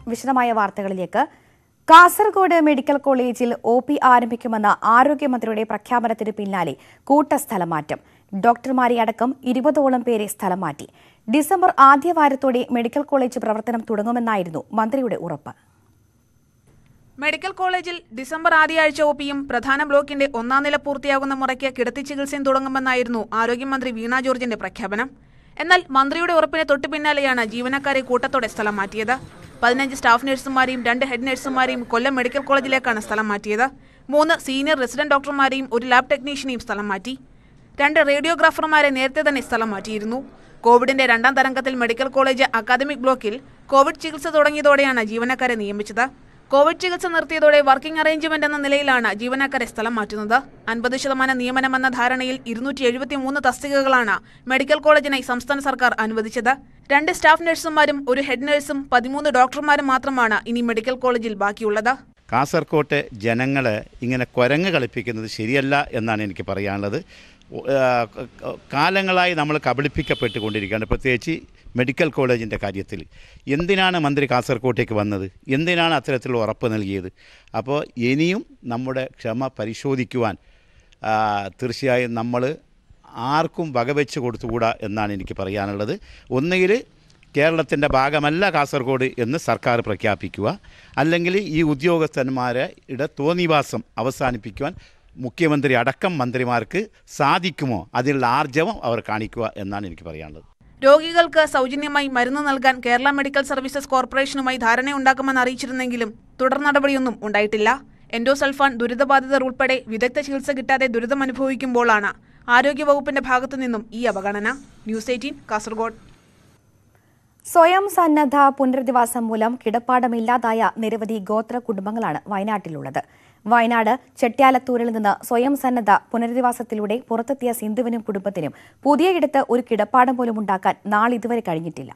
വിശദമായ വാർത്തകളിലേക്ക് കാസർഗോഡ് മെഡിക്കൽ കോളേജിൽ ഒ പി ആരംഭിക്കുമെന്ന ആരോഗ്യമന്ത്രിയുടെ പ്രഖ്യാപനത്തിന് പിന്നാലെ കൂട്ട സ്ഥലമാറ്റം ഡോക്ടർമാരെ അടക്കം ഇരുപതോളം പേരെ സ്ഥലം മാറ്റി ഡിസംബർ ആദ്യവാരത്തോടെ മെഡിക്കൽ കോളേജ് പ്രവർത്തനം തുടങ്ങുമെന്നായിരുന്നു മന്ത്രിയുടെ ഉറപ്പ് മെഡിക്കൽ കോളേജിൽ ഡിസംബർ ആദ്യ ആഴ്ച ഒ പിയും പ്രധാന ബ്ലോക്കിന്റെ ഒന്നാം നില പൂർത്തിയാകുന്ന മുറയ്ക്ക് കിടത്തി ചികിത്സയും തുടങ്ങുമെന്നായിരുന്നു ആരോഗ്യമന്ത്രി വീണ ജോർജിന്റെ പ്രഖ്യാപനം എന്നാൽ മന്ത്രിയുടെ ഉറപ്പിന് തൊട്ടു പിന്നാലെയാണ് ജീവനക്കാരെ കൂട്ടത്തോടെ സ്ഥലം മാറ്റിയത് പതിനഞ്ച് സ്റ്റാഫ് നഴ്സുമാരെയും രണ്ട് ഹെഡ് നഴ്സുമാരെയും കൊല്ലം മെഡിക്കൽ കോളേജിലേക്കാണ് സ്ഥലം മാറ്റിയത് മൂന്ന് സീനിയർ റെസിഡന്റ് ഡോക്ടർമാരെയും ഒരു ലാബ് ടെക്നീഷ്യനെയും സ്ഥലം മാറ്റി രണ്ട് റേഡിയോഗ്രാഫർമാരെ നേരത്തെ തന്നെ സ്ഥലം മാറ്റിയിരുന്നു കോവിഡിന്റെ രണ്ടാം തരംഗത്തിൽ മെഡിക്കൽ കോളേജ് അക്കാദമിക് ബ്ലോക്കിൽ കോവിഡ് ചികിത്സ തുടങ്ങിയതോടെയാണ് ജീവനക്കാരെ നിയമിച്ചത് കോവിഡ് ചികിത്സ നിർത്തിയതോടെ വർക്കിംഗ് അറേഞ്ച്മെന്റ് എന്ന നിലയിലാണ് ജീവനക്കാരെ സ്ഥലം മാറ്റുന്നത് അൻപത് ശതമാനം നിയമനമെന്ന ധാരണയിൽ ഇരുന്നൂറ്റി എഴുപത്തിമൂന്ന് തസ്തികകളാണ് മെഡിക്കൽ കോളേജിനായി സംസ്ഥാന സർക്കാർ അനുവദിച്ചത് രണ്ട് സ്റ്റാഫ് നഴ്സുമാരും ഒരു ഹെഡ് നഴ്സും പതിമൂന്ന് ഡോക്ടർമാരും മാത്രമാണ് ഇനി മെഡിക്കൽ കോളേജിൽ ബാക്കിയുള്ളത് കാസർകോട്ടെ ജനങ്ങളെ ഇങ്ങനെ കുരങ്ങ് കളിപ്പിക്കുന്നത് ശരിയല്ല എന്നാണ് എനിക്ക് പറയാനുള്ളത് ഒ- ആ, ക- ക- കാലങ്ങളായി നമ്മൾ കബളിപ്പിക്കപ്പെട്ടുകൊണ്ടിരിക്കുകയാണ് പ്രത്യേകിച്ച് മെഡിക്കൽ കോളേജിൻ്റെ കാര്യത്തിൽ എന്തിനാണ് മന്ത്രി കാസർകോട്ടേക്ക് വന്നത് എന്തിനാണ് അത്തരത്തിലുള്ള ഉറപ്പ് നൽകിയത് അപ്പോൾ ഇനിയും നമ്മുടെ ക്ഷമ പരിശോധിക്കുവാൻ ആ, തീർച്ചയായും നമ്മൾ ആർക്കും വകവെച്ച് കൊടുത്തുകൂടാ എന്നാണ് എനിക്ക് പറയാനുള്ളത് ഒന്നുകിൽ കേരളത്തിൻ്റെ ഭാഗമല്ല കാസർഗോഡ് എന്ന് സർക്കാർ പ്രഖ്യാപിക്കുക അല്ലെങ്കിൽ ഈ ഉദ്യോഗസ്ഥന്മാരെ ഇട തോന്നിവാസം അവസാനിപ്പിക്കുവാൻ മുഖ്യമന്ത്രി അടക്കം മന്ത്രിമാർക്ക് സാധിക്കുമോ അതിനുള്ള ആർജവം അവർ കാണിക്കുക എന്നാണ് എനിക്ക് പറയാനുള്ളത് രോഗികൾക്ക് സൗജന്യമായി മരുന്ന് നൽകാൻ കേരള മെഡിക്കൽ സർവീസസ് കോർപ്പറേഷനുമായി ധാരണയുണ്ടാക്കുമെന്ന് അറിയിച്ചിരുന്നെങ്കിലും തുടർ നടപടിയൊന്നും ഉണ്ടായിട്ടില്ല എൻഡോസൾഫാൻ ദുരിതബാധിതർ ഉൾപ്പെടെ വിദഗ്ധ ചികിത്സ കിട്ടാതെ ദുരിതമനുഭവിക്കുമ്പോഴാണ് ആരോഗ്യവകുപ്പിന്റെ ഭാഗത്തു നിന്നും ഈ അവഗണന ന്യൂസ് എയ്റ്റീൻ കാസർഗോഡ് സ്വയം സന്നദ്ധ പുനരധിവാസം മൂലം കിടപ്പാടമില്ലാതായ നിരവധി ഗോത്ര കുടുംബങ്ങളാണ് വയനാട്ടിലുള്ളത് വയനാട് ചെട്യാലത്തൂരിൽ നിന്ന് സ്വയം സന്നദ്ധ പുനരധിവാസത്തിലൂടെ പുറത്തെത്തിയ സിന്ധുവിനും കുടുംബത്തിനും പുതിയയിടത്ത് ഒരു കിടപ്പാടം പോലും ഉണ്ടാക്കാൻ നാളിതുവരെ കഴിഞ്ഞിട്ടില്ല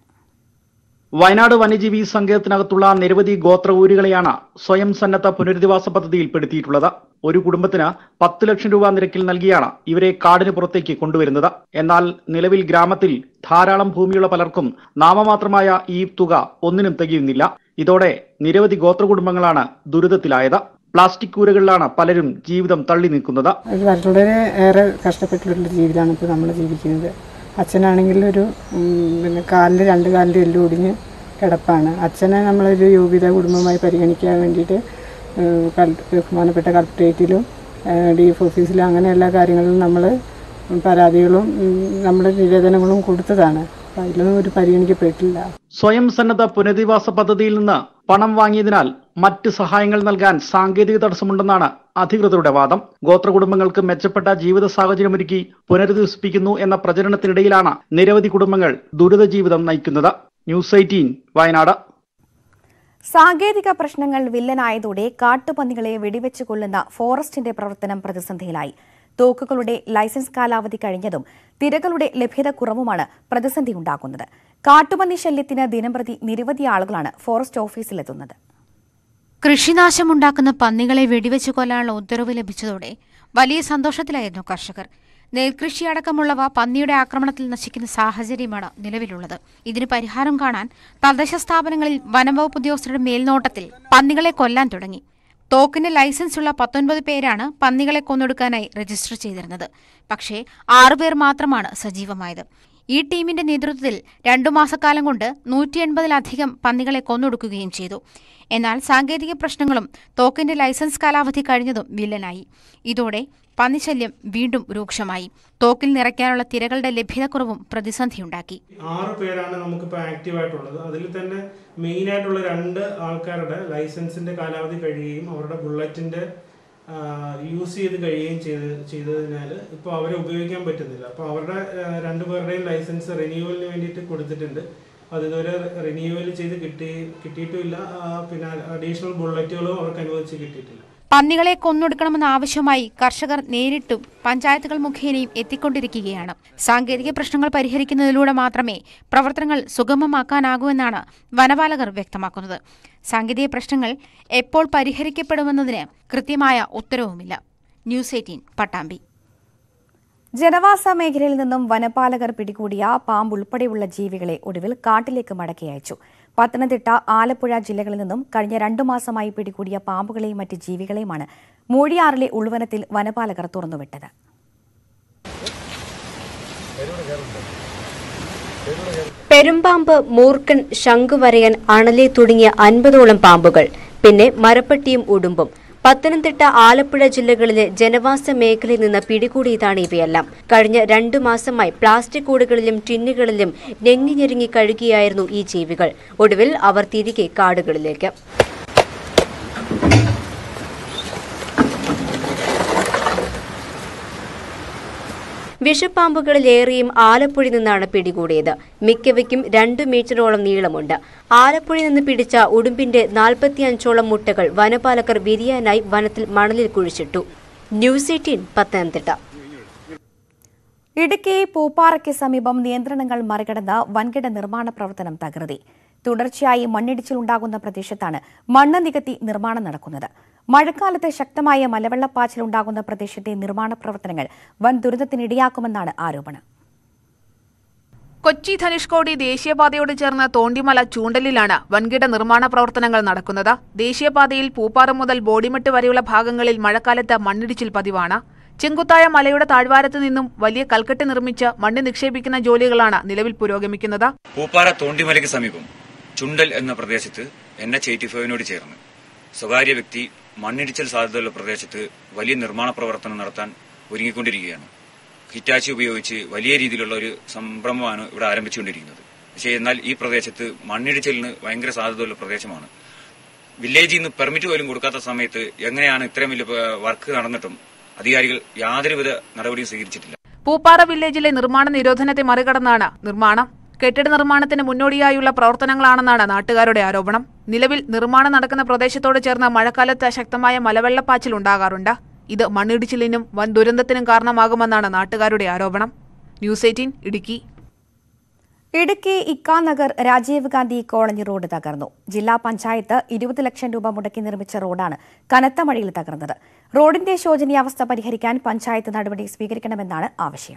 വയനാട് വന്യജീവി സങ്കേതത്തിനകത്തുള്ള നിരവധി ഗോത്ര ഊരുകളെയാണ് സ്വയം സന്നദ്ധ പുനരധിവാസ പദ്ധതിയിൽ പെടുത്തിയിട്ടുള്ളത് ഒരു കുടുംബത്തിന് പത്ത് ലക്ഷം രൂപ നിരക്കിൽ നൽകിയാണ് ഇവരെ കാടിന് പുറത്തേക്ക് കൊണ്ടുവരുന്നത് എന്നാൽ നിലവിൽ ഗ്രാമത്തിൽ ധാരാളം ഭൂമിയുള്ള പലർക്കും നാമമാത്രമായ ഈ തുക ഒന്നിനും തികയുന്നില്ല ഇതോടെ നിരവധി ഗോത്ര കുടുംബങ്ങളാണ് ദുരിതത്തിലായത് പ്ലാസ്റ്റിക് കൂരകളിലാണ് പലരും ജീവിതം തള്ളി നിൽക്കുന്നത് ഒരു വളരെ ഏറെ കഷ്ടപ്പെട്ടുള്ള ജീവിതമാണ് ഇപ്പോൾ നമ്മൾ ജീവിക്കുന്നത് അച്ഛനാണെങ്കിൽ ഒരു ഉം, പിന്നെ കാലിൽ രണ്ട് കാലിൽ എല്ലും ഒടിഞ്ഞ് കിടപ്പാണ് അച്ഛനെ നമ്മളൊരു യോഗ്യത കുടുംബമായി പരിഗണിക്കാൻ വേണ്ടിയിട്ട് ഉം, കൽ- ബഹുമാനപ്പെട്ട കളക്ട്രേറ്റിലും ഡി എഫ് ഓഫീസിലും അങ്ങനെ എല്ലാ കാര്യങ്ങളിലും നമ്മൾ പരാതികളും ഉം, നമ്മുടെ നിവേദനങ്ങളും കൊടുത്തതാണ് അപ്പം അതിലൊന്നും ഒരു പരിഗണിക്കപ്പെട്ടില്ല സ്വയം സന്നദ്ധ പുനരധിവാസ പദ്ധതിയിൽ നിന്ന് പണം വാങ്ങിയതിനാൽ മറ്റ് സഹായങ്ങൾ നൽകാൻ സാങ്കേതിക തടസ്സമുണ്ടെന്നാണ് അധികൃതരുടെ വാദം ഗോത്ര കുടുംബങ്ങൾക്ക് മെച്ചപ്പെട്ട ജീവിത സാഹചര്യമൊരുക്കി പുനരധിവസിപ്പിക്കുന്നു എന്ന പ്രചരണത്തിനിടയിലാണ് നിരവധി കുടുംബങ്ങൾ ദുരിത ജീവിതം നയിക്കുന്നത് ന്യൂസ് എയ്റ്റീൻ വയനാട് സാങ്കേതിക പ്രശ്നങ്ങൾ വില്ലനായതോടെ കാട്ടുപന്നികളെ വെടിവെച്ച് കൊല്ലുന്ന ഫോറസ്റ്റിന്റെ പ്രവർത്തനം പ്രതിസന്ധിയിലായി തോക്കുകളുടെ ലൈസൻസ് കാലാവധി കഴിഞ്ഞതും തിരകളുടെ ലഭ്യത കുറവുമാണ് പ്രതിസന്ധി ഉണ്ടാക്കുന്നത് കാട്ടുപന്നി ശല്യത്തിന് ദിനംപ്രതി നിരവധി ആളുകളാണ് ഫോറസ്റ്റ് ഓഫീസിലെത്തുന്നത് കൃഷിനാശമുണ്ടാക്കുന്ന പന്നികളെ വെടിവെച്ച് കൊല്ലാനുള്ള ഉത്തരവ് ലഭിച്ചതോടെ വലിയ സന്തോഷത്തിലായിരുന്നു കർഷകർ നെൽകൃഷി അടക്കമുള്ളവ പന്നിയുടെ ആക്രമണത്തിൽ നശിക്കുന്ന സാഹചര്യമാണ് നിലവിലുള്ളത് ഇതിന് പരിഹാരം കാണാൻ തദ്ദേശ സ്ഥാപനങ്ങളിൽ വനംവകുപ്പ് ഉദ്യോഗസ്ഥരുടെ മേൽനോട്ടത്തിൽ പന്നികളെ കൊല്ലാൻ തുടങ്ങി തോക്കിന് ലൈസൻസ് ഉള്ള പത്തൊൻപത് പേരാണ് പന്നികളെ കൊന്നൊടുക്കാനായി രജിസ്റ്റർ ചെയ്തിരുന്നത് പക്ഷേ ആറുപേർ മാത്രമാണ് സജീവമായത് ഈ ടീമിന്റെ നേതൃത്വത്തിൽ രണ്ടു മാസക്കാലം കൊണ്ട് നൂറ്റി എൺപതിലധികം പന്നികളെ കൊന്നൊടുക്കുകയും ചെയ്തു എന്നാൽ സാങ്കേതിക പ്രശ്നങ്ങളും തോക്കിന്റെ ലൈസൻസ് കാലാവധി കഴിഞ്ഞതും വില്ലനായി ഇതോടെ പന്നിശല്യം വീണ്ടും രൂക്ഷമായി തോക്കിൽ നിറയ്ക്കാനുള്ള തിരകളുടെ ലഭ്യതക്കുറവും പ്രതിസന്ധിയുണ്ടാക്കി ആറ് പേരാണ് നമുക്കിപ്പോൾ ആക്റ്റീവ് ആയിട്ടുള്ളത് അതിൽ തന്നെ മെയിൻ ആയിട്ടുള്ള രണ്ട് ആൾക്കാരുടെ ലൈസൻസിന്റെ കാലാവധി കഴിയുകയും അവരുടെ ബുള്ളറ്റിന്റെ യൂസ് ചെയ്ത് കഴിയുകയും ചെയ്ത് ചെയ്തതിനാൽ ഇപ്പോൾ അവരെ ഉപയോഗിക്കാൻ പറ്റുന്നില്ല അപ്പോൾ അവരുടെ ആ, രണ്ടുപേരുടെയും ലൈസൻസ് റിന്യൂവലിന് വേണ്ടിയിട്ട് കൊടുത്തിട്ടുണ്ട് അത് ഇതുവരെ റിന്യൂവൽ ചെയ്ത് കിട്ടി കിട്ടിയിട്ടുമില്ല ആ, പിന്നെ അഡീഷണൽ ബുള്ളറ്റുകളും അവർക്ക് അനുവദിച്ച് കിട്ടിയിട്ടില്ല പന്നികളെ കൊന്നൊടുക്കണമെന്ന ആവശ്യമായി കർഷകർ നേരിട്ടും പഞ്ചായത്തുകൾ മുഖേനയും എത്തിക്കൊണ്ടിരിക്കുകയാണ് സാങ്കേതിക പ്രശ്നങ്ങൾ പരിഹരിക്കുന്നതിലൂടെ മാത്രമേ പ്രവർത്തനങ്ങൾ സുഗമമാക്കാനാകൂ വനപാലകർ വ്യക്തമാക്കുന്നത് സാങ്കേതിക പ്രശ്നങ്ങൾ എപ്പോൾ പരിഹരിക്കപ്പെടുമെന്നതിന് കൃത്യമായ ഉത്തരവുമില്ല ന്യൂസ് എയ്റ്റീൻ പട്ടാമ്പി ജനവാസ മേഖലയിൽ നിന്നും വനപാലകർ പിടികൂടിയ പാമ്പ് ഉൾപ്പെടെയുള്ള ജീവികളെ ഒടുവിൽ കാട്ടിലേക്ക് മടക്കി അയച്ചു പത്തനംതിട്ട ആലപ്പുഴ ജില്ലകളിൽ നിന്നും കഴിഞ്ഞ രണ്ടു മാസമായി പിടികൂടിയ പാമ്പുകളെയും മറ്റ് ജീവികളെയുമാണ് മൂഴിയാറിലെ ഉൾവനത്തിൽ വനപാലകർ തുറന്നുവിട്ടത് പെരുമ്പാമ്പ് മൂർക്കൻ ശംഖുവരയൻ അണലി തുടങ്ങിയ അൻപതോളം പാമ്പുകൾ പിന്നെ മരപ്പട്ടിയും ഉടുമ്പും പത്തനംതിട്ട ആലപ്പുഴ ജില്ലകളിലെ ജനവാസ മേഖലയിൽ നിന്ന് പിടികൂടിയതാണ് ഇവയെല്ലാം കഴിഞ്ഞ രണ്ടു മാസമായി പ്ലാസ്റ്റിക് കൂടുകളിലും ടിന്നുകളിലും ഞെങ്ങി ഞെരുങ്ങി കഴുകിയായിരുന്നു ഈ ജീവികൾ ഒടുവിൽ അവർ തിരികെ കാടുകളിലേക്ക് വിഷപ്പാമ്പുകളിലേറെയും ആലപ്പുഴയിൽ നിന്നാണ് പിടികൂടിയത് മിക്കവയ്ക്കും രണ്ടു മീറ്ററോളം നീളമുണ്ട് ആലപ്പുഴയിൽ നിന്ന് പിടിച്ച ഉടുമ്പിന്റെ നാൽപ്പത്തിയഞ്ചോളം മുട്ടകൾ വനപാലകർ വിരിയാനായി വനത്തിൽ മണലിൽ കുഴിച്ചിട്ടു ന്യൂസ് എയ്റ്റീൻ പത്തനംതിട്ട ഇടുക്കി പൂപ്പാറയ്ക്ക് സമീപം നിയന്ത്രണങ്ങൾ മറികടന്ന് വൻകിട നിർമ്മാണ പ്രവർത്തനം തകൃതി തുടർച്ചയായി മണ്ണിടിച്ചിലുണ്ടാകുന്ന പ്രദേശത്താണ് മണ്ണ് നികത്തി നിർമ്മാണം നടക്കുന്നത് മഴക്കാലത്ത് ശക്തമായ മലവെള്ളപ്പാച്ചിലുണ്ടാകുന്ന പ്രദേശത്തെ നിർമ്മാണ പ്രവർത്തനങ്ങൾ വൻ ദുരിതത്തിനിടയാക്കുമെന്നാണ് ആരോപണം കൊച്ചി ധനുഷ്കോടി ദേശീയപാതയോട് ചേർന്ന് തോണ്ടിമല ചൂണ്ടലിലാണ് വൻകിട നിർമ്മാണ പ്രവർത്തനങ്ങൾ നടക്കുന്നത് ദേശീയപാതയിൽ പൂപ്പാറ മുതൽ ബോഡിമെട്ട് വരെയുള്ള ഭാഗങ്ങളിൽ മഴക്കാലത്ത് മണ്ണിടിച്ചിൽ പതിവാണ് ചെങ്കുത്തായ മലയുടെ താഴ്വാരത്ത് നിന്നും വലിയ കൽക്കെട്ട് നിർമ്മിച്ച് മണ്ണ് നിക്ഷേപിക്കുന്ന ജോലികളാണ് നിലവിൽ പുരോഗമിക്കുന്നത് പൂപ്പാറ തോണ്ടിമലയ്ക്ക് സമീപം ചുണ്ടൽ എന്ന പ്രദേശത്ത് എൻ എച്ച് എയ്റ്റി ഫൈവിനോട് ചേർന്ന് സ്വകാര്യ വ്യക്തി മണ്ണിടിച്ചൽ സാധ്യതയുള്ള പ്രദേശത്ത് വലിയ നിർമ്മാണ പ്രവർത്തനം നടത്താൻ ഒരുങ്ങിക്കൊണ്ടിരിക്കുകയാണ് ഹിറ്റാച്ചി ഉപയോഗിച്ച് വലിയ രീതിയിലുള്ള ഒരു സംരംഭമാണ് ഇവിടെ ആരംഭിച്ചുകൊണ്ടിരിക്കുന്നത് പക്ഷേ എന്നാൽ ഈ പ്രദേശത്ത് മണ്ണിടിച്ചിലിന് ഭയങ്കര സാധ്യതയുള്ള പ്രദേശമാണ് വില്ലേജിൽ നിന്ന് പെർമിറ്റ് പോലും കൊടുക്കാത്ത സമയത്ത് എങ്ങനെയാണ് ഇത്രയും വലിയ പ- വർക്ക് നടന്നിട്ടും അധികാരികൾ യാതൊരുവിധ നടപടിയും സ്വീകരിച്ചിട്ടില്ല പൂപ്പാറ വില്ലേജിലെ നിർമ്മാണ നിരോധനത്തെ മറികടന്നാണ് നിർമ്മാണം കെട്ടിട നിർമ്മാണത്തിന് മുന്നോടിയായുള്ള പ്രവർത്തനങ്ങളാണെന്നാണ് നാട്ടുകാരുടെ ആരോപണം നിലവിൽ നിർമ്മാണം നടക്കുന്ന പ്രദേശത്തോട് ചേർന്ന് മഴക്കാലത്ത് ശക്തമായ മലവെള്ളപ്പാച്ചിൽ ഉണ്ടാകാറുണ്ട് ഇത് മണ്ണിടിച്ചിലിനും വൻ ദുരന്തത്തിനും കാരണമാകുമെന്നാണ് നാട്ടുകാരുടെ ആരോപണം news eighteen Idukki Idukki Ikkanagar Rajiv Gandhi colony road തകർന്നു ജില്ലാ പഞ്ചായത്ത് ഇരുപത് ലക്ഷം രൂപ മുടക്കി നിർമ്മിച്ച റോഡാണ് കനത്ത മഴയിൽ തകർന്നത് റോഡിന്റെ ശോചനീയാവസ്ഥ പരിഹരിക്കാൻ പഞ്ചായത്ത് നടപടി സ്വീകരിക്കണമെന്നാണ് ആവശ്യം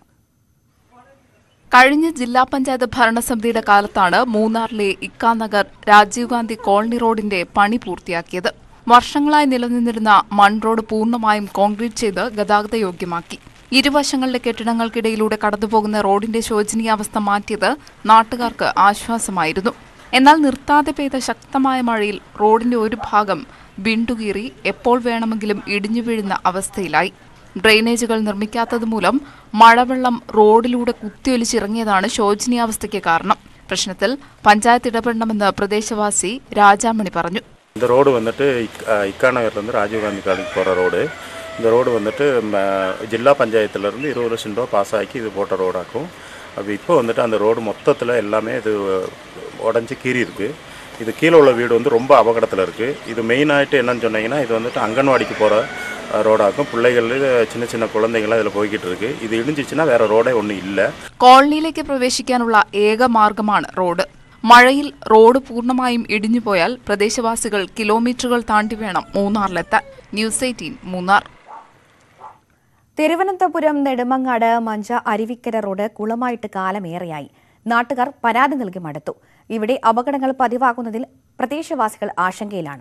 കഴിഞ്ഞ ജില്ലാ പഞ്ചായത്ത് ഭരണസമിതിയുടെ കാലത്താണ് മൂന്നാറിലെ ഇക്കാനഗർ രാജീവ് ഗാന്ധി കോളനി റോഡിന്റെ പണി പൂർത്തിയാക്കിയത് വർഷങ്ങളായി നിലനിന്നിരുന്ന മൺ റോഡ് പൂർണ്ണമായും കോൺക്രീറ്റ് ചെയ്ത് ഗതാഗത യോഗ്യമാക്കി ഇരുവശങ്ങളിലെ കെട്ടിടങ്ങൾക്കിടയിലൂടെ കടന്നുപോകുന്ന റോഡിന്റെ ശോചനീയാവസ്ഥ മാറ്റിയത് നാട്ടുകാർക്ക് ആശ്വാസമായിരുന്നു എന്നാൽ നിർത്താതെ പെയ്ത ശക്തമായ മഴയിൽ റോഡിന്റെ ഒരു ഭാഗം വിണ്ടുകീറി എപ്പോൾ വേണമെങ്കിലും ഇടിഞ്ഞു വീഴുന്ന അവസ്ഥയിലായി ഡ്രെയിനേജുകൾ നിർമ്മിക്കാത്തതുമൂലം മഴവെള്ളം റോഡിലൂടെ കുത്തിയൊലിച്ചിറങ്ങിയതാണ് ശോചനീയാവസ്ഥയ്ക്ക് കാരണം പ്രശ്നത്തിൽ പഞ്ചായത്ത് ഇടപെടണമെന്ന് പ്രദേശവാസി രാജാമണി പറഞ്ഞു இந்த ரோடு வந்துட்டு இக் இக்காநகர்லேருந்து ராஜீவ்காந்தி காலேஜ் போகிற ரோடு இந்த ரோடு வந்துட்டு ம, ஜில்லா பஞ்சாயத்துலேருந்து இருபது லட்சம் ரூபா பாஸ் ஆக்கி இது போட்ட ரோடாக்கும் அப்போ இப்போ வந்துட்டு அந்த ரோடு மொத்தத்தில் எல்லாமே இது உடஞ்சி கீறி இருக்குது இது கீழே உள்ள வீடு வந்து ரொம்ப அபகடத்தில் இருக்குது இது மெயினாகிட்டு என்னன்னு சொன்னீங்கன்னா இது வந்துட்டு அங்கன்வாடிக்கு போகிற ரோடாக்கும் பிள்ளைகள் சின்ன சின்ன குழந்தைங்களாம் இதில் போய்கிட்டு இருக்கு இது இடிஞ்சிச்சுன்னா வேறு ரோடே ஒன்றும் இல்லை കോളനിയിലേക്ക് പ്രവേശിക്കാനുള്ള ഏക മാർഗമാണ് റോഡ് മഴയിൽ റോഡ് പൂർണ്ണമായും ഇടിഞ്ഞുപോയാൽ പ്രദേശവാസികൾ കിലോമീറ്ററുകൾ താണ്ടി വേണം മൂന്നാറിലെത്താൻ news eighteen Munnar Thiruvananthapuram Nedumangad Mancha Aruvikkara road കുളമായിട്ട് കാലമേറെയായി നാട്ടുകാർ പരാതി നൽകി മടുത്തു ഇവിടെ അപകടങ്ങൾ പതിവാകുന്നതിൽ പ്രദേശവാസികൾ ആശങ്കയിലാണ്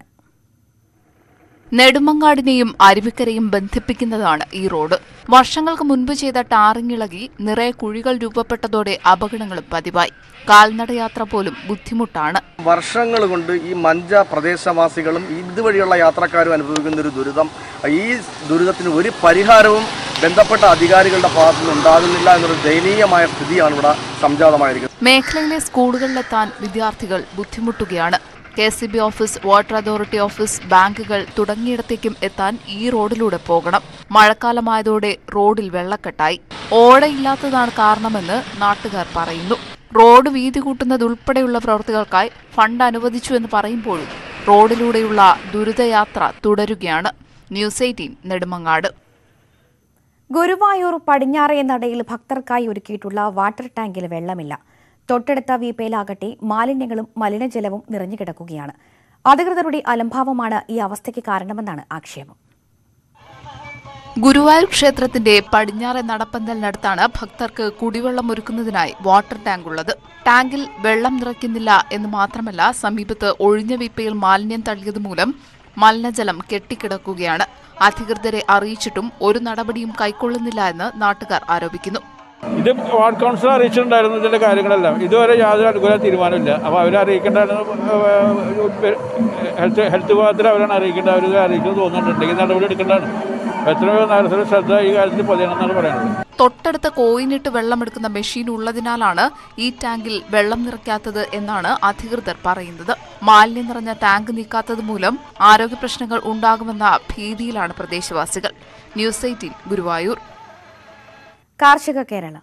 നെടുമങ്ങാടിനെയും അരുവിക്കരയും ബന്ധിപ്പിക്കുന്നതാണ് ഈ റോഡ് വർഷങ്ങൾക്ക് മുൻപ് ചെയ്ത ടാറിങ്ങിളകി നിറയെ കുഴികൾ രൂപപ്പെട്ടതോടെ അപകടങ്ങളും പതിവായി കാൽനടയാത്ര പോലും ബുദ്ധിമുട്ടാണ് വർഷങ്ങൾ കൊണ്ട് ഈ മഞ്ച പ്രദേശവാസികളും ഇതുവഴിയുള്ള യാത്രക്കാരും അനുഭവിക്കുന്ന ഒരു ദുരിതം ഈ ദുരിതത്തിന് ഒരു പരിഹാരവും ബന്ധപ്പെട്ട അധികാരികളുടെ ഭാഗത്തു നിന്ന് ഉണ്ടാകുന്നില്ല എന്നൊരു ദയനീയമായ സ്ഥിതിയാണ് ഇവിടെ സംജാതമായിരിക്കുന്നത് മേഖലയിലെ സ്കൂളുകളിലെത്താൻ വിദ്യാർത്ഥികൾ ബുദ്ധിമുട്ടുകയാണ് K C B office water authority office ബാങ്കുകൾ തുടങ്ങിയിടത്തേക്കും എത്താൻ ഈ റോഡിലൂടെ പോകണം മഴക്കാലമായതോടെ റോഡിൽ വെള്ളക്കെട്ടായി ഓടയില്ലാത്തതാണ് കാരണമെന്ന് നാട്ടുകാർ പറയുന്നു റോഡ് വീതി കൂട്ടുന്നതുൾപ്പെടെയുള്ള പ്രവൃത്തികൾക്കായി ഫണ്ട് അനുവദിച്ചു എന്ന് പറയുമ്പോഴും റോഡിലൂടെയുള്ള ദുരിതയാത്ര തുടരുകയാണ് ന്യൂസ് എയ്റ്റീൻ നെടുമങ്ങാട് ഗുരുവായൂർ പടിഞ്ഞാറേ നടയിൽ ഭക്തർക്കായി ഒരുക്കിയിട്ടുള്ള വാട്ടർ ടാങ്കിൽ വെള്ളമില്ല തൊട്ടടുത്ത വീപ്പയിലാകട്ടെ മാലിന്യങ്ങളും മലിനജലവും നിറഞ്ഞുകിടക്കുകയാണ് അധികൃതരുടെ അലംഭാവമാണ് ഈ അവസ്ഥയ്ക്ക് കാരണമെന്നാണ് ആക്ഷേപം ഗുരുവായൂർ ക്ഷേത്രത്തിന്റെ പടിഞ്ഞാറെ നടപ്പന്തലിനടുത്താണ് ഭക്തർക്ക് കുടിവെള്ളം ഒരുക്കുന്നതിനായി വാട്ടർ ടാങ്ക് ഉള്ളത് ടാങ്കിൽ വെള്ളം നിറയ്ക്കുന്നില്ല എന്ന് മാത്രമല്ല സമീപത്ത് ഒഴിഞ്ഞ വിപ്പയിൽ മാലിന്യം തള്ളിയത് മൂലം മലിനജലം കെട്ടിക്കിടക്കുകയാണ് അധികൃതരെ അറിയിച്ചിട്ടും ഒരു നടപടിയും കൈക്കൊള്ളുന്നില്ല എന്ന് നാട്ടുകാർ ആരോപിക്കുന്നു ഇത് വാർഡ് കൗൺസിൽ അറിയിച്ചിട്ടുണ്ടായിരുന്നു ഇതിൻ്റെ കാര്യങ്ങളെല്ലാം ഇതുവരെ യാതൊരു അനുകൂല തീരുമാനമില്ല അപ്പോൾ അവരെ അറിയിക്കേണ്ടതാണ് ഹെൽത്ത് ഹെൽത്ത് വിഭാഗത്തിൽ അവരാണ് അറിയിക്കേണ്ടത് അവർ അറിയിക്കുന്നത് തോന്നുന്നുണ്ട് ഈ നടപടി എടുക്കേണ്ടതാണ് എത്രയോ നഗരസഭ ശ്രദ്ധ ഈ കാര്യത്തിൽ പൊതിയണമെന്നാണ് പറയുന്നത് തൊട്ടടുത്ത കോയിനിട്ട് വെള്ളമെടുക്കുന്ന മെഷീൻ ഉള്ളതിനാലാണ് ഈ ടാങ്കിൽ വെള്ളം നിറയ്ക്കാത്തത് എന്നാണ് അധികൃതർ പറയുന്നത് മാലിന്യം നിറഞ്ഞ ടാങ്ക് നീക്കാത്തത് മൂലം ആരോഗ്യ പ്രശ്നങ്ങൾ ഉണ്ടാകുമെന്ന ഭീതിയിലാണ് പ്രദേശവാസികൾ ന്യൂസ് എയ്റ്റീൻ ഗുരുവായൂർ കാർഷിക കേരളം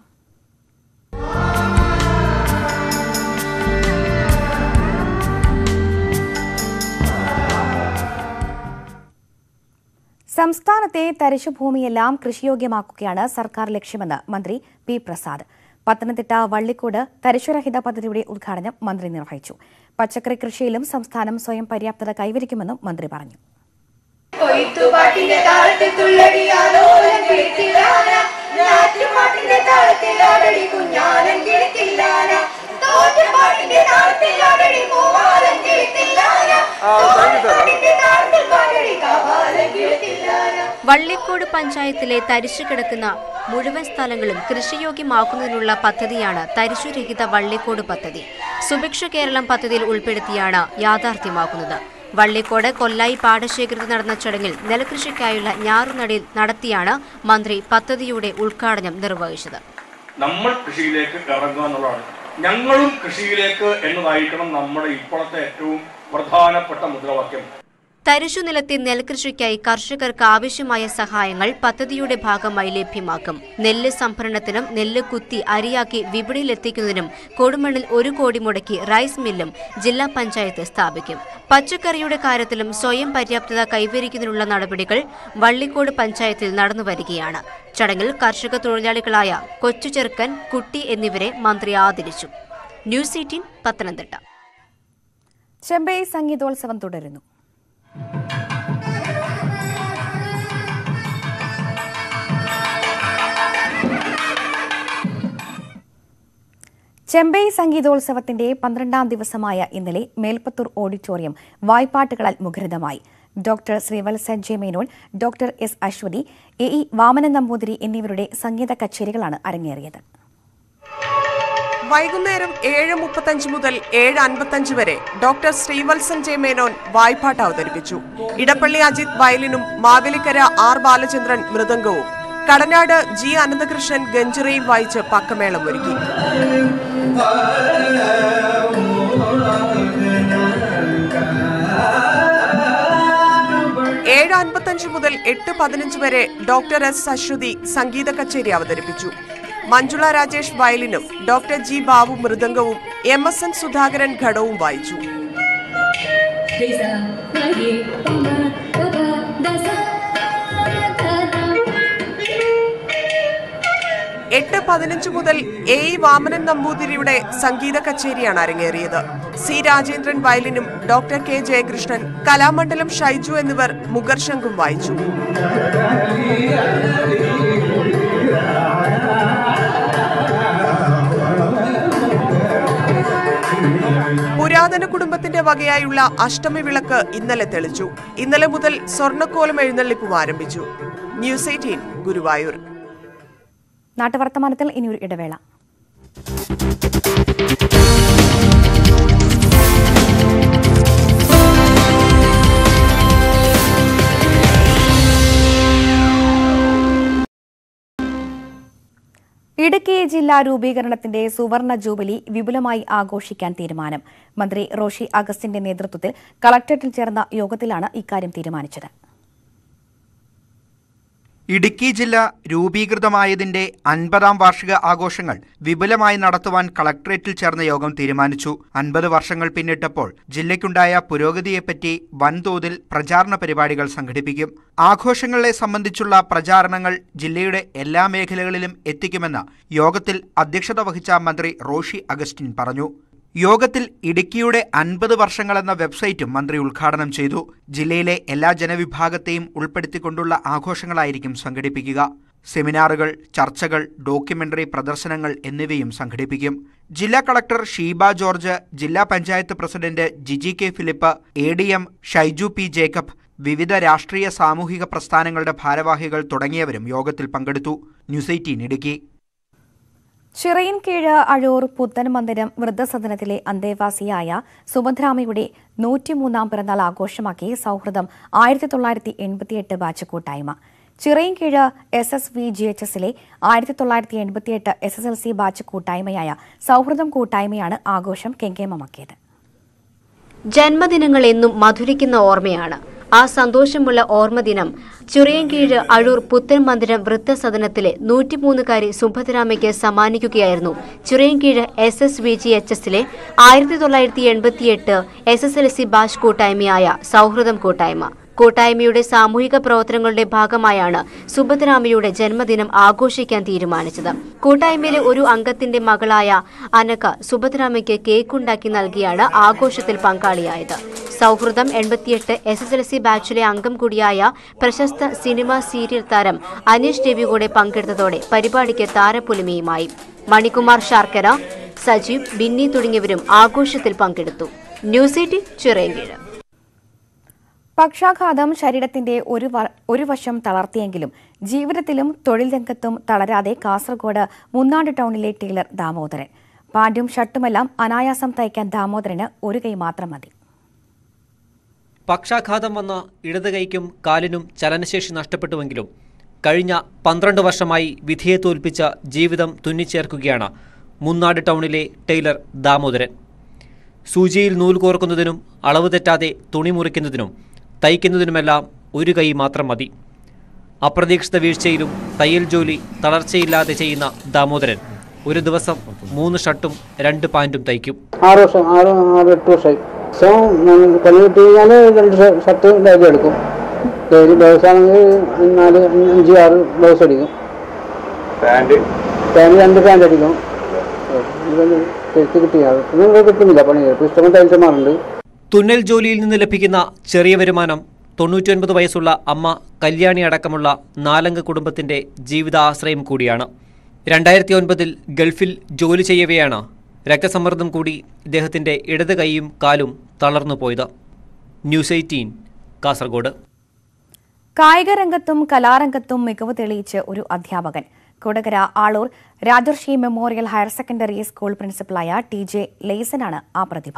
സംസ്ഥാനത്തെ തരിശുഭൂമിയെല്ലാം കൃഷിയോഗ്യമാക്കുകയാണ് സർക്കാർ ലക്ഷ്യമെന്ന് മന്ത്രി പി പ്രസാദ് പത്തനംതിട്ട വള്ളിക്കോട് തരിശുരഹിത പദ്ധതിയുടെ ഉദ്ഘാടനം മന്ത്രി നിർവഹിച്ചു പച്ചക്കറി കൃഷിയിലും സംസ്ഥാനം സ്വയം പര്യാപ്തത കൈവരിക്കുമെന്നും മന്ത്രി പറഞ്ഞു കൊയ്ത്തുപാട്ടിന്റെ താളത്തിൽ തുള്ളടിയാലോലം കിളിത്തില്ലാന ഞാറ്റുപാട്ടിന്റെ താളത്തിൽ ആടടി കുഞ്ഞാലം കിളിത്തില്ലാന തോറ്റുപാട്ടിന്റെ താളത്തിൽ ആടടി പൂവാലം കിളിത്തില്ലാന തോറ്റുപാട്ടിന്റെ താളത്തിൽ പാടടി കാവാലം കിളിത്തില്ലാന വള്ളിക്കോട് പഞ്ചായത്തിലെ തരിശു കിടക്കുന്ന മുഴുവൻ സ്ഥലങ്ങളും കൃഷിയോഗ്യമാക്കുന്നതിനുള്ള പദ്ധതിയാണ് തരിശുരഹിത വള്ളിക്കോട് പദ്ധതി സുഭിക്ഷ കേരളം പദ്ധതിയിൽ ഉൾപ്പെടുത്തിയാണ് യാഥാർത്ഥ്യമാക്കുന്നത് വള്ളിക്കോട് കൊല്ലായി പാടശേഖരത്തിൽ നടന്ന ചടങ്ങിൽ നെൽകൃഷിക്കായുള്ള ഞാറുനടിയിൽ നടത്തിയാണ് മന്ത്രി പദ്ധതിയുടെ ഉദ്ഘാടനം നിർവഹിച്ചത് നമ്മൾ കൃഷിയിലേക്ക് ഇറങ്ങുക എന്നുള്ളതാണ് ഞങ്ങളും കൃഷിയിലേക്ക് എന്നതായിരിക്കണം നമ്മുടെ ഇപ്പോഴത്തെ ഏറ്റവും പ്രധാനപ്പെട്ട മുദ്രാവാക്യം തരിശു നിലത്തെ നെൽകൃഷിക്കായി കർഷകർക്ക് ആവശ്യമായ സഹായങ്ങൾ പദ്ധതിയുടെ ഭാഗമായി ലഭ്യമാക്കും നെല്ല് സംഭരണത്തിനും നെല്ല് കുത്തി അരിയാക്കി വിപണിയിലെത്തിക്കുന്നതിനും കൊടുമണ്ണിൽ ഒരു കോടി മുടക്കി റൈസ് മില്ലും ജില്ലാ പഞ്ചായത്ത് സ്ഥാപിക്കും പച്ചക്കറിയുടെ കാര്യത്തിലും സ്വയം പര്യാപ്തത കൈവരിക്കുന്നതിനുള്ള നടപടികൾ വള്ളിക്കോട് പഞ്ചായത്തിൽ നടന്നുവരികയാണ് ചടങ്ങിൽ കർഷക തൊഴിലാളികളായ കൊച്ചുചെറുക്കൻ കുട്ടി എന്നിവരെ മന്ത്രി ആദരിച്ചു ന്യൂസ് എയ്റ്റീൻ പത്തനംതിട്ട ചെമ്പൈ സംഗീതോത്സവം തുടരുന്നു ചെമ്പൈ സംഗീതോത്സവത്തിന്റെ പന്ത്രണ്ടാം ദിവസമായ ഇന്നലെ മേൽപ്പത്തൂർ ഓഡിറ്റോറിയം വായ്പാട്ടുകളാൽ മുഖരിതമായി doctor Sreevalsan J Menon doctor S Aswathi A E Vamanan Namboothiri എന്നിവരുടെ സംഗീത കച്ചേരികളാണ് അരങ്ങേറിയത് വൈകുന്നേരം ഏഴ് മുപ്പത്തഞ്ച് മുതൽ ഏഴ് അൻപത്തഞ്ച് വരെ ഡോക്ടർ ശ്രീവത്സൻ ജെ മേനോൻ വായ്പാട്ട് അവതരിപ്പിച്ചു ഇടപ്പള്ളി അജിത് വയലിനും മാവേലിക്കര ആർ ബാലചന്ദ്രൻ മൃദംഗവും കടനാട് ജി അനന്തകൃഷ്ണൻ ഗഞ്ചിറയും വായിച്ച് പക്കമേളം ഒരുക്കി ഏഴ് അൻപത്തഞ്ച് മുതൽ എട്ട് പതിനഞ്ച് വരെ ഡോക്ടർ എസ് അശ്വതി സംഗീത കച്ചേരി അവതരിപ്പിച്ചു മഞ്ജുള രാജേഷ് വയലിനും ഡോക്ടർ ജി ബാബു മൃദംഗവും എം എസ് എൻ സുധാകരൻ ഘടവും വായിച്ചു എട്ട് പതിനഞ്ച് മുതൽ എ ഇ വാമനൻ നമ്പൂതിരിയുടെ സംഗീത കച്ചേരിയാണ് അരങ്ങേറിയത് സി രാജേന്ദ്രൻ വയലിനും ഡോക്ടർ കെ ജയകൃഷ്ണൻ കലാമണ്ഡലം ഷൈജു എന്നിവർ മുഗർശംഖും വായിച്ചു പുരാതന കുടുംബത്തിന്റെ വകയായുള്ള അഷ്ടമി വിളക്ക് ഇന്നലെ തെളിച്ചു ഇന്നലെ മുതൽ സ്വർണ്ണക്കോലം എഴുന്നള്ളിപ്പും ആരംഭിച്ചു ന്യൂസ് എയ്റ്റീൻ ഗുരുവായൂർ നാട്ടുവർത്തമാനത്തിൽ ഇനിയൊരു ഇടവേള ഇടുക്കി ജില്ലാ രൂപീകരണത്തിന്റെ സുവർണ ജൂബിലി വിപുലമായി ആഘോഷിക്കാൻ തീരുമാനം മന്ത്രി റോഷി അഗസ്റ്റിന്റെ നേതൃത്വത്തിൽ കളക്ടറേറ്റിൽ ചേർന്ന യോഗത്തിലാണ് ഇക്കാര്യം തീരുമാനിച്ചത് ഇടുക്കി ജില്ല രൂപീകൃതമായതിന്റെ അൻപതാം വാർഷിക ആഘോഷങ്ങൾ വിപുലമായി നടത്തുവാൻ കളക്ടറേറ്റിൽ ചേർന്ന യോഗം തീരുമാനിച്ചു അൻപത് വർഷങ്ങൾ പിന്നിട്ടപ്പോൾ ജില്ലയ്ക്കുണ്ടായ പുരോഗതിയെപ്പറ്റി വൻതോതിൽ പ്രചാരണ പരിപാടികൾ സംഘടിപ്പിക്കും ആഘോഷങ്ങളെ സംബന്ധിച്ചുള്ള പ്രചാരണങ്ങൾ ജില്ലയുടെ എല്ലാ മേഖലകളിലും എത്തിക്കുമെന്ന് യോഗത്തിൽ അധ്യക്ഷത വഹിച്ച മന്ത്രി റോഷി അഗസ്റ്റിൻ പറഞ്ഞു യോഗത്തിൽ ഇടുക്കിയുടെ അൻപത് വർഷങ്ങളെന്ന വെബ്സൈറ്റും മന്ത്രി ഉദ്ഘാടനം ചെയ്തു ജില്ലയിലെ എല്ലാ ജനവിഭാഗത്തെയും ഉൾപ്പെടുത്തിക്കൊണ്ടുള്ള ആഘോഷങ്ങളായിരിക്കും സംഘടിപ്പിക്കുക സെമിനാറുകൾ ചർച്ചകൾ ഡോക്യുമെന്ററി പ്രദർശനങ്ങൾ എന്നിവയും സംഘടിപ്പിക്കും ജില്ലാ കളക്ടർ ഷീബ ജോർജ് ജില്ലാ panchayat president Giji K Philip A D M Shaiju P Jacob വിവിധ രാഷ്ട്രീയ സാമൂഹിക പ്രസ്ഥാനങ്ങളുടെ ഭാരവാഹികൾ തുടങ്ങിയവരും യോഗത്തിൽ പങ്കെടുത്തു ന്യൂസ് എയ്റ്റീൻ ഇടുക്കി ചിറയിൻകീഴ് അഴൂർ പുത്തൻ മന്ദിരം വൃദ്ധസദനത്തിലെ അന്തേവാസിയായ സുഭദ്രാമയുടെ നൂറ്റിമൂന്നാം പിറന്നാൾ ആഘോഷമാക്കി സൗഹൃദം ആയിരത്തി തൊള്ളായിരത്തി എൺപത്തിയെട്ട് ബാച്ച് കൂട്ടായ്മ Chirayinkeezhu S S V G H എസിലെ ആയിരത്തി തൊള്ളായിരത്തി എൺപത്തിയെട്ട് S S L C batch കൂട്ടായ്മയായ സൗഹൃദം കൂട്ടായ്മയാണ് ആഘോഷം കെങ്കേമമാക്കിയത് ജന്മദിനങ്ങൾ എന്നും മധുരിക്കുന്ന ഓർമ്മയാണ് ആ സന്തോഷമുള്ള ഓർമ്മദിനം ചുറിയൻകീഴ് അഴൂർ പുത്തൻ മന്ദിരം വൃത്തസദനത്തിലെ നൂറ്റിമൂന്നുകാരി സുഭദ്രാമയ്ക്ക് സമ്മാനിക്കുകയായിരുന്നു Chirayinkeezhu S S V G H എസിലെ ആയിരത്തി തൊള്ളായിരത്തി എൺപത്തിയെട്ട് S S L C batch കൂട്ടായ്മയായ സൗഹൃദം കൂട്ടായ്മ കൂട്ടായ്മയുടെ സാമൂഹിക പ്രവർത്തനങ്ങളുടെ ഭാഗമായാണ് സുഭദ്രാമയുടെ ജന്മദിനം ആഘോഷിക്കാൻ തീരുമാനിച്ചത് കൂട്ടായ്മയിലെ ഒരു അംഗത്തിന്റെ മകളായ അനക സുഭദ്രാമയ്ക്ക് കേക്കുണ്ടാക്കി നൽകിയാണ് ആഘോഷത്തിൽ പങ്കാളിയായത് സൗഹൃദം എൺപത്തിയെട്ട് എസ് എസ് എൽ സി ബാച്ചിലെ അംഗം കൂടിയായ പ്രശസ്ത സിനിമ സീരിയൽ താരം അനീഷ് രവി കൂടെ പങ്കെടുത്തതോടെ പരിപാടിക്ക് താരപ്പൊലിമയുമായി മണികുമാർ ശാർക്കര സജീവ് ബിന്നി തുടങ്ങിയവരും ആഘോഷത്തിൽ പങ്കെടുത്തു ന്യൂസ് എയ്റ്റീൻ ചിറയൻകീഴ് പക്ഷാഘാതം ശരീരത്തിന്റെ ഒരു വ- ഒരു വശം തളർത്തിയെങ്കിലും ജീവിതത്തിലും തൊഴിൽ രംഗത്തും തളരാതെ കാസർഗോഡ് മുന്നാട് ടൗണിലെ ടീലർ ദാമോദരൻ പാന്റും ഷർട്ടുമെല്ലാം അനായാസം തയ്ക്കാൻ ദാമോദരന് ഒരു കൈ മാത്രം മതി പക്ഷാഘാതം വന്ന ഇടത് കൈക്കും കാലിനും ചലനശേഷി നഷ്ടപ്പെട്ടുവെങ്കിലും കഴിഞ്ഞ പന്ത്രണ്ട് വർഷമായി വിധിയെ തോൽപ്പിച്ച ജീവിതം തുന്നിച്ചേർക്കുകയാണ് മുന്നാട് ടൗണിലെ ടൈലർ ദാമോദരൻ സൂചിയിൽ നൂൽ കോർക്കുന്നതിനും അളവ് തെറ്റാതെ തുണി മുറിക്കുന്നതിനും തയ്ക്കുന്നതിനുമെല്ലാം ഒരു കൈ മാത്രം മതി അപ്രതീക്ഷിത വീഴ്ചയിലും തയ്യൽ ജോലി തളർച്ചയില്ലാതെ ചെയ്യുന്ന ദാമോദരൻ ഒരു ദിവസം മൂന്ന് ഷർട്ടും രണ്ട് പാൻറ്റും തയ്ക്കും ആറ് വർഷം ആറ് ആറ് എട്ട് വർഷമായി ദിവസം പണി കിട്ടി കഴിഞ്ഞാൽ രണ്ട് ഷ- ഷർട്ട് ഡെയിലി എടുക്കും ഡെയിലി ബ്ലൗസ് ആണെങ്കിൽ നാല് അഞ്ച് ആറ് ബ്ലൗസ് അടിക്കും പാൻറ് പാൻറ് രണ്ട് പാൻറ് അടിക്കും തയ്ച്ച് കിട്ടിയാൽ ഒന്നും കിട്ടുന്നില്ല പണി ഇപ്പോൾ ഇഷ്ടം തയ്ച്ചമാറുണ്ട് തുന്നൽ ജോലിയിൽ നിന്ന് ലഭിക്കുന്ന ചെറിയ വരുമാനം തൊണ്ണൂറ്റൊൻപത് വയസ്സുള്ള അമ്മ കല്യാണി അടക്കമുള്ള നാലംഗ കുടുംബത്തിന്റെ ജീവിതാശ്രയം കൂടിയാണ് രണ്ടായിരത്തി ഒൻപതിൽ ഗൾഫിൽ ജോലി ചെയ്യവെയാണ് രക്തസമ്മർദ്ദം കൂടി ഇദ്ദേഹത്തിന്റെ ഇടത് കൈയും കാലും തളർന്നു പോയത് ന്യൂസ് എയ്റ്റീൻ കാസർഗോഡ് കായിക രംഗത്തും കലാരംഗത്തും മികവ് തെളിയിച്ച് ഒരു അധ്യാപകൻ Kodakara Aloor Rajarshi memorial higher secondary school പ്രിൻസിപ്പലായ ടി ജെ ലെയ്സനാണ് ആ പ്രതിഭ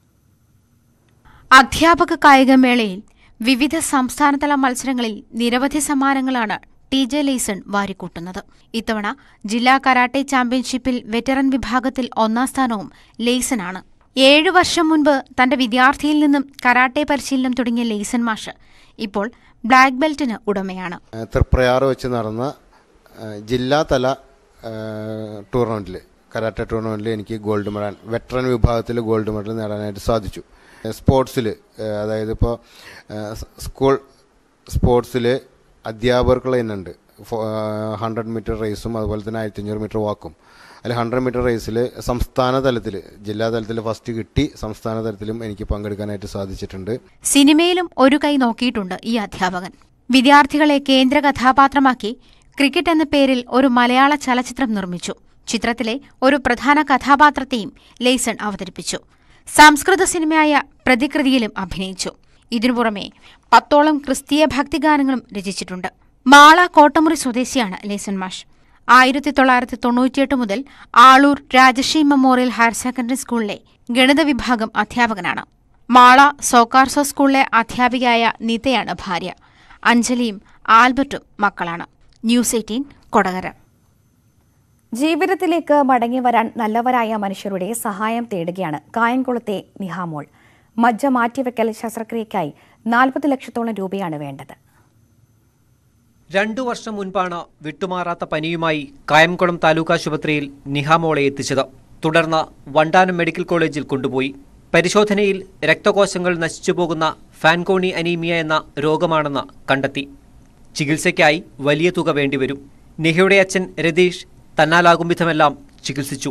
അധ്യാപക കായികമേളയിൽ വിവിധ സംസ്ഥാനതല മത്സരങ്ങളിൽ നിരവധി സമ്മാനങ്ങളാണ് ടി ജെ ലെയ്സൺ വാരിക്കൂട്ടുന്നത് ഇത്തവണ ജില്ലാ കരാട്ടെ ചാമ്പ്യൻഷിപ്പിൽ വെറ്ററൻ വിഭാഗത്തിൽ ഒന്നാം സ്ഥാനവും ലെയ്സനാണ് ഏഴു വർഷം മുൻപ് തന്റെ വിദ്യാർത്ഥിയിൽ നിന്നും കരാട്ടെ പരിശീലനം തുടങ്ങിയ ലെയ്സൺ മാഷ് ഇപ്പോൾ ബ്ലാക്ക് ബെൽറ്റിന് ഉടമയാണ് തൃപ്രയാറ് വെച്ച് നടന്ന ആ, ജില്ലാതല ടൂർണമെൻറ്റിൽ കരാട്ടെ ടൂർണമെൻറ്റിൽ എനിക്ക് ഗോൾഡ് മെഡൽ വെറ്ററൻ വിഭാഗത്തിൽ ഗോൾഡ് മെഡൽ നേടാനായിട്ട് സാധിച്ചു സ്പോർട്സിൽ അതായത് ഇപ്പോൾ സ്കൂൾ സ്പോർട്സിൽ അധ്യാപകർക്കുള്ള ഇന്നുണ്ട് ഹൺഡ്രഡ് മീറ്റർ റേസും അതുപോലെ തന്നെ ആയിരത്തി അഞ്ഞൂറ് മീറ്റർ വാക്കും അതിൽ ഹൺഡ്രഡ് മീറ്റർ റേസിൽ സംസ്ഥാന തലത്തിൽ ജില്ലാ തലത്തിൽ ഫസ്റ്റ് കിട്ടി സംസ്ഥാന തലത്തിലും എനിക്ക് പങ്കെടുക്കാനായിട്ട് സാധിച്ചിട്ടുണ്ട് സിനിമയിലും ഒരു കൈ നോക്കിയിട്ടുണ്ട് ഈ അധ്യാപകൻ വിദ്യാർത്ഥികളെ കേന്ദ്ര കഥാപാത്രമാക്കി ക്രിക്കറ്റ് എന്ന പേരിൽ ഒരു മലയാള ചലച്ചിത്രം നിർമ്മിച്ചു ചിത്രത്തിലെ ഒരു പ്രധാന കഥാപാത്രത്തെയും ലെയ്സൺ അവതരിപ്പിച്ചു സംസ്കൃത സിനിമയായ പ്രതികൃതിയിലും അഭിനയിച്ചു ഇതിനു പുറമെ പത്തോളം ക്രിസ്തീയ ഭക്തിഗാനങ്ങളും രചിച്ചിട്ടുണ്ട് മാള കോട്ടമുറി സ്വദേശിയാണ് ലേസൺ മാഷ് ആയിരത്തി തൊള്ളായിരത്തി തൊണ്ണൂറ്റിയെട്ട് മുതൽ Aloor Rajashree memorial higher secondary സ്കൂളിലെ ഗണിത വിഭാഗം അധ്യാപകനാണ് മാള സോക്കാർസോ സ്കൂളിലെ അധ്യാപികയായ നിതയാണ് ഭാര്യ അഞ്ജലിയും ആൽബർട്ടും മക്കളാണ് ന്യൂസ് എയ്റ്റീൻ കൊടകര ജീവിതത്തിലേക്ക് മടങ്ങി വരാൻ നല്ലവരായ മനുഷ്യരുടെ സഹായം തേടുകയാണ് കായംകുളത്തെ നിഹാമോൾ മജ്ജ മാറ്റിവെക്കൽ ശസ്ത്രക്രിയയ്ക്കായി നാൽപ്പത് ലക്ഷത്തോളം രൂപയാണ് വേണ്ടത് രണ്ടു വർഷം മുൻപാണ് വിട്ടുമാറാത്ത പനിയുമായി കായംകുളം താലൂക്ക് ആശുപത്രിയിൽ നിഹാമോളെ എത്തിച്ചത് തുടർന്ന് വണ്ടാനം മെഡിക്കൽ കോളേജിൽ കൊണ്ടുപോയി പരിശോധനയിൽ രക്തകോശങ്ങൾ നശിച്ചുപോകുന്ന ഫാൻകോണി അനീമിയ എന്ന രോഗമാണെന്ന് കണ്ടെത്തി ചികിത്സയ്ക്കായി വലിയ തുക വേണ്ടിവരും നിഹയുടെ അച്ഛൻ രതീഷ് തന്നാലാകും വിധമെല്ലാം ചികിത്സിച്ചു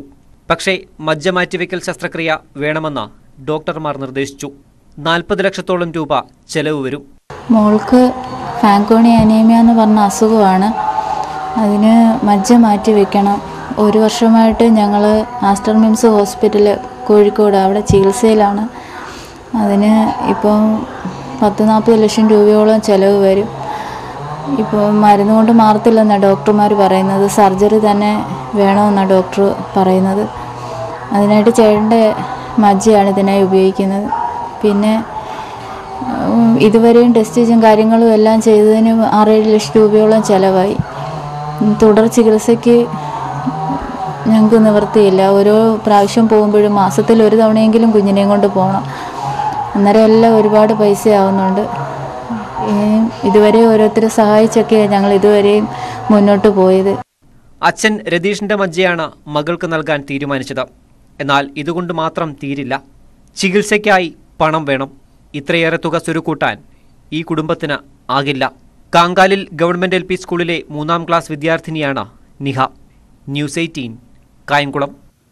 പക്ഷേ മജ്ജ മാറ്റിവെക്കൽ ശസ്ത്രക്രിയ വേണമെന്ന് ഡോക്ടർമാർ നിർദ്ദേശിച്ചു നാൽപ്പത് ലക്ഷത്തോളം രൂപ ചെലവ് വരും മോൾക്ക് ഫാങ്കോണി അനീമിയ എന്ന് പറഞ്ഞ അസുഖമാണ് അതിന് മജ്ജ മാറ്റി വെക്കണം ഒരു വർഷമായിട്ട് ഞങ്ങൾ ആസ്റ്റർ മിംസ് ഹോസ്പിറ്റൽ കോഴിക്കോട് അവിടെ ചികിത്സയിലാണ് അതിന് ഇപ്പം പത്ത് നാൽപ്പത് ലക്ഷം രൂപയോളം ചിലവ് വരും ഇപ്പോൾ മരുന്ന് കൊണ്ട് മാറത്തില്ലെന്നാണ് ഡോക്ടർമാർ പറയുന്നത് സർജറി തന്നെ വേണമെന്നാണ് ഡോക്ടർ പറയുന്നത് അതിനായിട്ട് ചേട്ടൻ്റെ മജ്ജയാണ് ഇതിനായി ഉപയോഗിക്കുന്നത് പിന്നെ ഉം, ഇതുവരെയും ടെസ്റ്റും കാര്യങ്ങളും എല്ലാം ചെയ്തതിന് ആറേഴ് ലക്ഷം രൂപയോളം ചിലവായി ഉം, തുടർ ചികിത്സയ്ക്ക് ഞങ്ങൾക്ക് നിവൃത്തിയില്ല ഓരോ പ്രാവശ്യം പോകുമ്പോഴും മാസത്തിൽ ഒരു തവണയെങ്കിലും കുഞ്ഞിനെയും കൊണ്ട് പോകണം അന്നേരം എല്ലാം ഒരുപാട് പൈസ ആവുന്നുണ്ട് ഇനിയും ഇതുവരെ ഓരോരുത്തരെ സഹായിച്ചൊക്കെയാണ് ഞങ്ങൾ ഇതുവരെയും മുന്നോട്ട് പോയത് അച്ഛൻ രതീഷിന്റെ മജ്ജയാണ് മകൾക്ക് നൽകാൻ തീരുമാനിച്ചത് എന്നാൽ ഇതുകൊണ്ട് മാത്രം തീരില്ല ചികിത്സയ്ക്കായി പണം വേണം ഇത്രയേറെ തുക സ്വരുക്കൂട്ടാൻ ഈ കുടുംബത്തിന് ആകില്ല കാങ്കാലിൽ ഗവൺമെന്റ് എൽ പി സ്കൂളിലെ മൂന്നാം ക്ലാസ് വിദ്യാർത്ഥിനിയാണ് നിഹ ന്യൂസ് എയ്റ്റീൻ കായംകുളം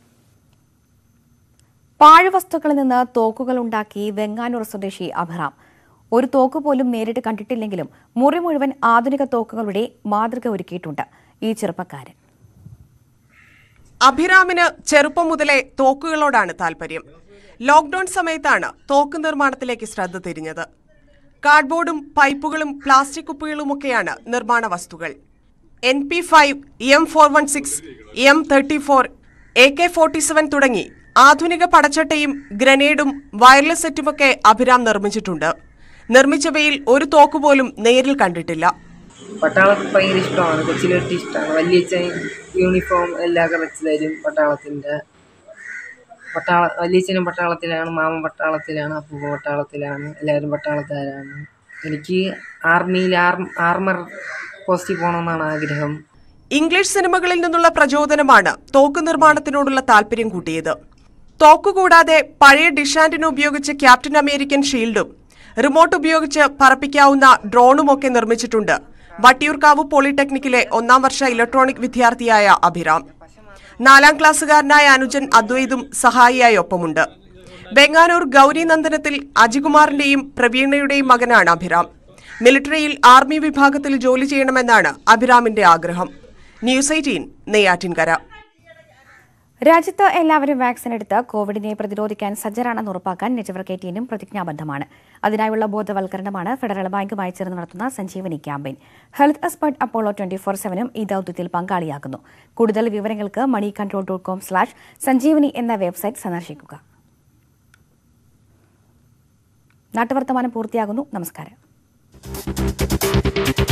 പാഴ്വസ്തുക്കളിൽ നിന്ന് തോക്കുകൾ ഉണ്ടാക്കി വെങ്ങാനൂർ സ്വദേശി അഭിറാം ഒരു തോക്ക് പോലും നേരിട്ട് കണ്ടിട്ടില്ലെങ്കിലും മുറി മുഴുവൻ ആധുനിക തോക്കുകളുടെ മാതൃക ഒരുക്കിയിട്ടുണ്ട് ഈ ചെറുപ്പക്കാരൻ അഭിരാമിന് ചെറുപ്പം മുതലേ തോക്കുകളോടാണ് താല്പര്യം ലോക്ക്ഡൌൺ സമയത്താണ് തോക്ക് നിർമ്മാണത്തിലേക്ക് ശ്രദ്ധ തിരിഞ്ഞത് കാർഡ്ബോർഡും പൈപ്പുകളും പ്ലാസ്റ്റിക് കുപ്പികളുമൊക്കെയാണ് നിർമ്മാണ വസ്തുക്കൾ N P five M four one six M thirty four A K forty seven തുടങ്ങി ആധുനിക പടച്ചട്ടയും ഗ്രനേഡും വയർലെസ് സെറ്റുമൊക്കെ അഭിരാം നിർമ്മിച്ചിട്ടുണ്ട് നിർമ്മിച്ചവയിൽ ഒരു തോക്ക് പോലും നേരിൽ കണ്ടിട്ടില്ല പട്ടാളത്തിൽ ഭയങ്കര ഇഷ്ടമാണ് കൊച്ചിലോട്ട് ഇഷ്ടമാണ് വലിയച്ഛൻ യൂണിഫോം എല്ലാം ഒക്കെ വെച്ച് തരും പട്ടാളത്തിൻ്റെ പട്ടാള വലിയച്ഛനും പട്ടാളത്തിലാണ് മാമൻ പട്ടാളത്തിലാണ് അപ്പൂപ്പ പട്ടാളത്തിലാണ് എല്ലാവരും പട്ടാളക്കാരാണ് എനിക്ക് ആർമിയിൽ ആർ ആർമർ പോസ്റ്റിൽ പോകണമെന്നാണ് ആഗ്രഹം ഇംഗ്ലീഷ് സിനിമകളിൽ നിന്നുള്ള പ്രചോദനമാണ് തോക്ക് നിർമ്മാണത്തിനോടുള്ള താല്പര്യം കൂട്ടിയത് തോക്ക് കൂടാതെ പഴയ ഡിഷാൻഡിന് ഉപയോഗിച്ച ക്യാപ്റ്റൻ അമേരിക്കൻ ഷീൽഡും റിമോട്ട് ഉപയോഗിച്ച് പറപ്പിക്കാവുന്ന ഡ്രോണുമൊക്കെ നിർമ്മിച്ചിട്ടുണ്ട് വട്ടിയൂർക്കാവ് പോളിടെക്നിക്കിലെ ഒന്നാം വർഷ ഇലക്ട്രോണിക് വിദ്യാർത്ഥിയായ അഭിറാം നാലാം ക്ലാസ്സുകാരനായ അനുജൻ അദ്വൈതും സഹായിയായി ഒപ്പമുണ്ട് ബെങ്ങാനൂർ ഗൗരി നന്ദനത്തിൽ അജികുമാറിന്റെയും പ്രവീണയുടെയും മകനാണ് അഭിറാം മിലിറ്ററിയിൽ ആർമി വിഭാഗത്തിൽ ജോലി ചെയ്യണമെന്നാണ് അഭിറാമിന്റെ ആഗ്രഹം ന്യൂസ് എയ്റ്റീൻ നെയ്യാറ്റിൻകര രാജ്യത്ത് എല്ലാവരും വാക്സിൻ എടുത്ത് കോവിഡിനെ പ്രതിരോധിക്കാൻ സജ്ജരാണെന്ന് ഉറപ്പാക്കാൻ നെറ്റ്വർക്ക് എയ്റ്റീനും പ്രതിജ്ഞാബദ്ധമാണ് അതിനായുള്ള ബോധവൽക്കരണമാണ് ഫെഡറൽ ബാങ്കുമായി ചേർന്ന് നടത്തുന്ന Sanjeevani campaign health expert Apollo twenty four സെവനും ഈ ദൌത്യത്തിൽ പങ്കാളിയാകുന്നു കൂടുതൽ വിവരങ്ങൾക്ക് money control dot com slash Sanjeevani എന്ന വെബ്സൈറ്റ് സന്ദർശിക്കുക നാട്ടുവർത്തമാനം പൂർത്തിയാകുന്നു നമസ്കാരം